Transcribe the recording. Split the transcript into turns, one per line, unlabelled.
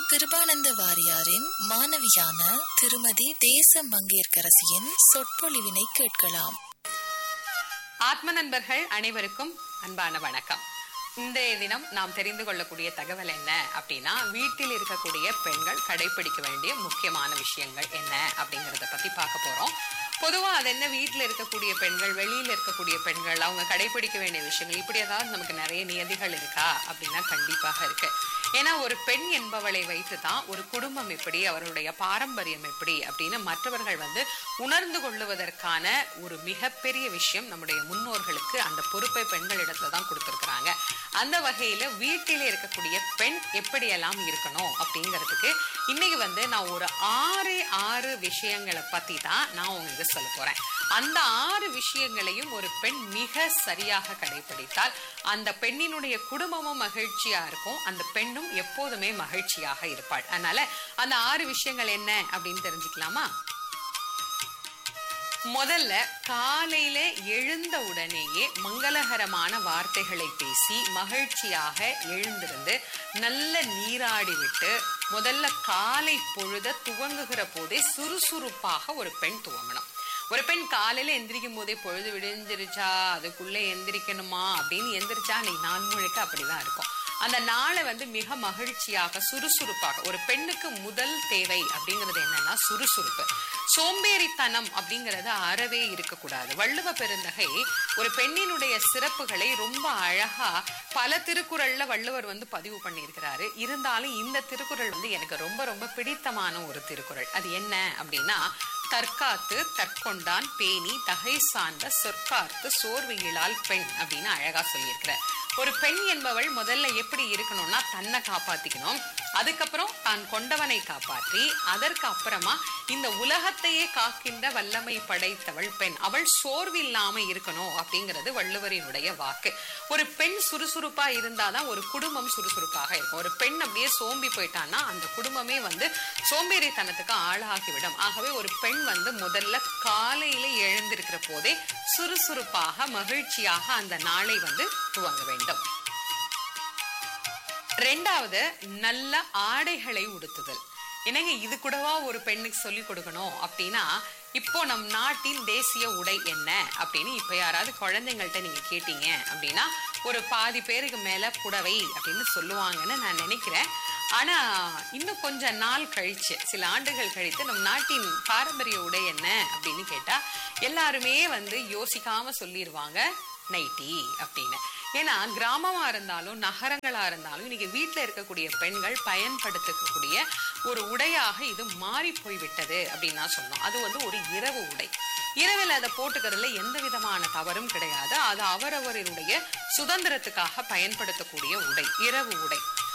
கிருபானந்த வாரியாரின் மாணவியான திருமதி தேச மங்கையர்கரசியின் சொற்பொழிவினை கேட்கலாம்
ஆத்ம நண்பர்கள் அனைவருக்கும் அன்பான வணக்கம் இன்றைய தினம் நாம் தெரிந்து கொள்ளக்கூடிய தகவல் என்ன அப்படின்னா வீட்டில் இருக்கக்கூடிய பெண்கள் கடைபிடிக்க வேண்டிய முக்கியமான விஷயங்கள் என்ன அப்படிங்கறத பத்தி பார்க்க போறோம் பொதுவா அது என்ன வீட்டில் இருக்கக்கூடிய பெண்கள் வெளியில இருக்கக்கூடிய பெண்கள் அவங்க கடைபிடிக்க வேண்டிய விஷயங்கள் இப்படி ஏதாவது நமக்கு நிறைய நியதிகள் இருக்கா அப்படின்னா கண்டிப்பாக இருக்கு ஏன்னா ஒரு பெண் என்பவளை வைத்து தான் ஒரு குடும்பம் எப்படி அவருடைய பாரம்பரியம் எப்படி அப்படின்னு மற்றவர்கள் வந்து உணர்ந்து கொள்ளுவதற்கான ஒரு மிகப்பெரிய விஷயம் நம்முடைய முன்னோர்களுக்கு அந்த பொறுப்பை பெண்களிடத்துல தான் கொடுத்துருக்குறாங்க அந்த வகையில வீட்டிலே இருக்கக்கூடிய பெண் எப்படியெல்லாம் இருக்கணும் அப்படிங்கிறதுக்கு இன்னைக்கு வந்து நான் ஒரு ஆறு ஆறு விஷயங்களை பத்தி தான் நான் உங்களுக்கு சொல்ல போறேன் அந்த ஆறு விஷயங்களையும் ஒரு பெண் மிக சரியாக கடைபிடித்தால் அந்த பெண்ணினுடைய குடும்பமும் மகிழ்ச்சியா இருக்கும் அந்த பெண்ணும் எப்போதுமே மகிழ்ச்சியாக இருப்பாள் அதனால அந்த ஆறு விஷயங்கள் என்ன அப்படின்னு தெரிஞ்சுக்கலாமா முதல்ல காலையில எழுந்த உடனேயே மங்களகரமான வார்த்தைகளை பேசி மகிழ்ச்சியாக எழுந்திருந்து நல்ல நீராடி விட்டு முதல்ல காலை பொழுத துவங்குகிற போதே சுறுசுறுப்பாக ஒரு பெண் துவங்கணும் ஒரு பெண் காலையில எந்திரிக்கும் போதே பொழுது விடிஞ்சிருச்சா அதுக்குள்ள எந்திரிக்கணுமா அப்படின்னு எந்திரிச்சா அன்னைக்கு நாள் முழுக்க அப்படிதான் இருக்கும் அந்த நாளை வந்து மிக மகிழ்ச்சியாக சுறுசுறுப்பாக ஒரு பெண்ணுக்கு முதல் தேவை அப்படிங்கிறது என்னன்னா சுறுசுறுப்பு சோம்பேறித்தனம் அப்படிங்கிறது அறவே இருக்கக்கூடாது வள்ளுவ பெருந்தகை ஒரு பெண்ணினுடைய சிறப்புகளை ரொம்ப அழகா பல திருக்குறள்ல வள்ளுவர் வந்து பதிவு பண்ணியிருக்கிறாரு இருந்தாலும் இந்த திருக்குறள் வந்து எனக்கு ரொம்ப ரொம்ப பிடித்தமான ஒரு திருக்குறள் அது என்ன அப்படின்னா தற்காத்து தற்கொண்டான் பேணி தகை சார்ந்த சொற்கார்த்து சோர்வு இழால் பெண் அப்படின்னு அழகா சொல்லியிருக்கிறார் ஒரு பெண் என்பவள் முதல்ல எப்படி இருக்கணும்னா தன்னை காப்பாத்திக்கணும் அதுக்கப்புறம் தான் கொண்டவனை காப்பாற்றி அதற்கு அப்புறமா இந்த உலகத்தையே காக்கின்ற வல்லமை படைத்தவள் பெண் அவள் சோர்வில்லாம இருக்கணும் அப்படிங்கிறது வள்ளுவரினுடைய வாக்கு ஒரு பெண் சுறுசுறுப்பா இருந்தாதான் ஒரு குடும்பம் சுறுசுறுப்பாக இருக்கும் ஒரு பெண் அப்படியே சோம்பி போயிட்டான்னா அந்த குடும்பமே வந்து சோம்பேறித்தனத்துக்கு ஆளாகிவிடும் ஆகவே ஒரு பெண் வந்து முதல்ல காலையில எழுந்திருக்கிற போதே சுறுசுறுப்பாக மகிழ்ச்சியாக அந்த நாளை வந்து துவங்க வேண்டும் ரெண்டாவது நல்ல ஆடைகளை உடுத்துதல் என்னங்க இது கூடவா ஒரு பெண்ணுக்கு சொல்லி கொடுக்கணும் அப்படின்னா இப்போ நம் நாட்டின் தேசிய உடை என்ன அப்படின்னு இப்ப யாராவது குழந்தைங்கள்ட்ட நீங்க கேட்டீங்க அப்படின்னா ஒரு பாதி பேருக்கு மேல புடவை அப்படின்னு சொல்லுவாங்கன்னு நான் நினைக்கிறேன் ஆனா இன்னும் கொஞ்ச நாள் கழிச்சு சில ஆண்டுகள் கழித்து நம் நாட்டின் பாரம்பரிய உடை என்ன அப்படின்னு கேட்டா எல்லாருமே வந்து யோசிக்காம சொல்லிடுவாங்க நைட்டி அப்படின்னு ஏன்னா கிராமமா இருந்தாலும் நகரங்களா இருந்தாலும் இன்னைக்கு வீட்டுல இருக்கக்கூடிய பெண்கள் பயன்படுத்தக்கூடிய ஒரு உடையாக இது மாறி போய்விட்டது அப்படின்னு நான் சொன்னோம் அது வந்து ஒரு இரவு உடை இரவில் அதை போட்டுக்கிறதுல எந்த விதமான தவறும் கிடையாது அது அவரவருடைய சுதந்திரத்துக்காக பயன்படுத்தக்கூடிய உடை இரவு உடை